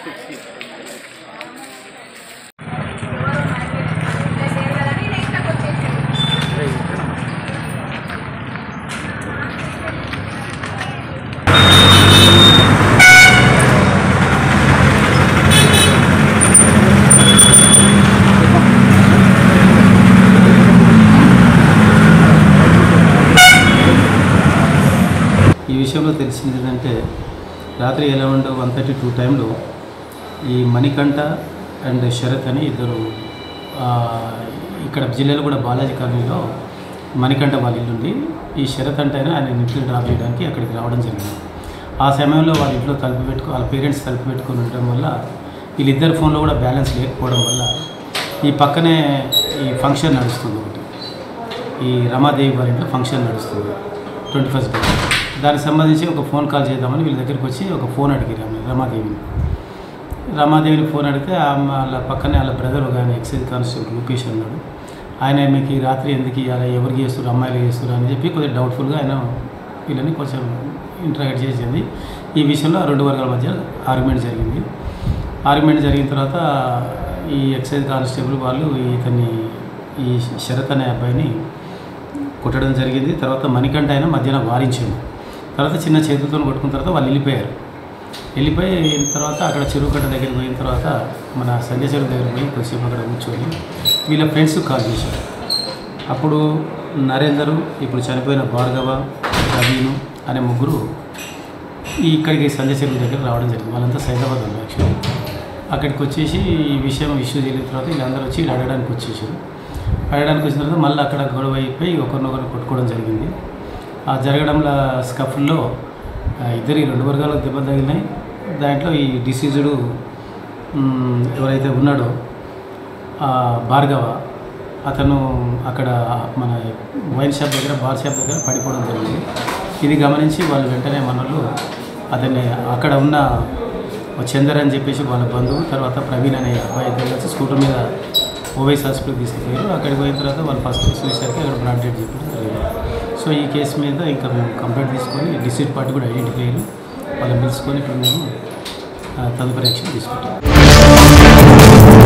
ఈ విషయంలో తెలిసింది ఏంటంటే రాత్రి ఎలవెన్ వన్ థర్టీ టూ టైంలో ఈ మణికంఠ అండ్ శరత్ అని ఇద్దరు ఆ, ఇక్కడ జిల్లాలో కూడా బాలాజీ కాలనీలో మణికంఠ వాళ్ళ ఇల్లు ఉంది ఈ శరత్ అంటే ఆయన ఆయన ఇంట్లో డ్రాప్ చేయడానికి అక్కడికి రావడం జరిగింది ఆ సమయంలో వాళ్ళ ఇంట్లో తలుపు పెట్టుకో వాళ్ళ పేరెంట్స్ తలుపు పెట్టుకొని ఉండడం వల్ల వీళ్ళిద్దరు ఫోన్లో కూడా బ్యాలెన్స్ లేకపోవడం వల్ల ఈ పక్కనే ఈ ఫంక్షన్ నడుస్తుంది ఒకటి ఈ రమాదేవి వారి ఇంట్లో ఫంక్షన్ నడుస్తుంది ట్వంటీ ఫస్ట్ డే దానికి సంబంధించి ఒక ఫోన్ కాల్ చేద్దామని వీళ్ళ దగ్గరికి వచ్చి ఒక ఫోన్ అడిగారు ఆమె రమాదేవిని రమాదేవిని ఫోన్ అడిగితే ఆమె వాళ్ళ పక్కనే వాళ్ళ బ్రదర్ ఒక ఆయన ఎక్సైజ్ కానిస్టేబుల్ రూపేష్ అన్నాడు ఆయన మీకు ఈ రాత్రి ఎందుకు ఇవ్వాలి ఎవరికి చేస్తారు అమ్మాయిలు చేస్తారు అని చెప్పి కొద్దిగా డౌట్ఫుల్గా ఆయన వీళ్ళని కొంచెం ఇంటరాక్ట్ చేసింది ఈ విషయంలో ఆ రెండు వర్గాల మధ్య ఆర్గ్యుమెంట్ జరిగింది ఆర్గ్యుమెంట్ జరిగిన తర్వాత ఈ ఎక్సైజ్ కానిస్టేబుల్ వాళ్ళు ఇతన్ని ఈ శరత్ అనే అబ్బాయిని కొట్టడం జరిగింది తర్వాత మణికంఠ ఆయన మధ్యాహ్నం వారించాడు తర్వాత చిన్న చేతులతో కొట్టుకున్న తర్వాత వాళ్ళు వెళ్ళిపోయారు వెళ్ళిపోయి తర్వాత అక్కడ చెరువు కట్ట దగ్గరికి పోయిన తర్వాత మన సంజయ్ చెరువు దగ్గర పోయి కొద్దిసేపు అక్కడ కూర్చొని వీళ్ళ ఫ్రెండ్స్ కాల్ చేశారు అప్పుడు నరేందరు ఇప్పుడు చనిపోయిన భార్గవ రవీను అనే ముగ్గురు ఈ ఇక్కడికి సంజయ్ చెరువు దగ్గర రావడం జరిగింది వాళ్ళంతా సైదాబాద్ వాళ్ళు యాక్చువల్లీ అక్కడికి వచ్చేసి ఈ విషయం ఇష్యూ జరిగిన తర్వాత వీళ్ళందరూ వచ్చి వీళ్ళు అడగడానికి వచ్చేసారు అడగడానికి వచ్చిన తర్వాత మళ్ళీ అక్కడ గొడవ అయిపోయి ఒకరినొకరు కొట్టుకోవడం జరిగింది ఆ జరగడంలో స్కఫ్లో ఇద్దరు ఈ రెండు వర్గాలకు దెబ్బలు తగిలినాయి దాంట్లో ఈ డిసీజుడు మ్, ఎవరైతే ఉన్నాడో ఆ భార్గవ అతను అక్కడ మన వైన్ షాప్ దగ్గర బార్ షాప్ దగ్గర పడిపోవడం జరిగింది ఇది గమనించి వాళ్ళు వెంటనే మనలు అతన్ని అక్కడ ఉన్న ఓ చందర్ అని చెప్పేసి వాళ్ళ బంధువు తర్వాత ప్రవీణ్ అనే అబ్బాయి ఇద్దరు కలిసి స్కూటర్ మీద ఓవైస్ హాస్పిటల్ తీసుకుపోయారు అక్కడికి పోయిన తర్వాత వాళ్ళు ఫస్ట్ చూసేసరికి అక్కడ బ్లడ్ డెడ్ చెప్పడం జరిగింది సో ఈ కేసు మీద ఇంకా మేము కంప్లైంట్ తీసుకొని డిస్ట్రిక్ట్ పార్టీ కూడా ఐడెంటిఫై అయ్యారు వాళ్ళని పిలుచుకొని ఇప్పుడు మేము ఆ, తదుపరి యాక్షన్ తీసుకుంటాం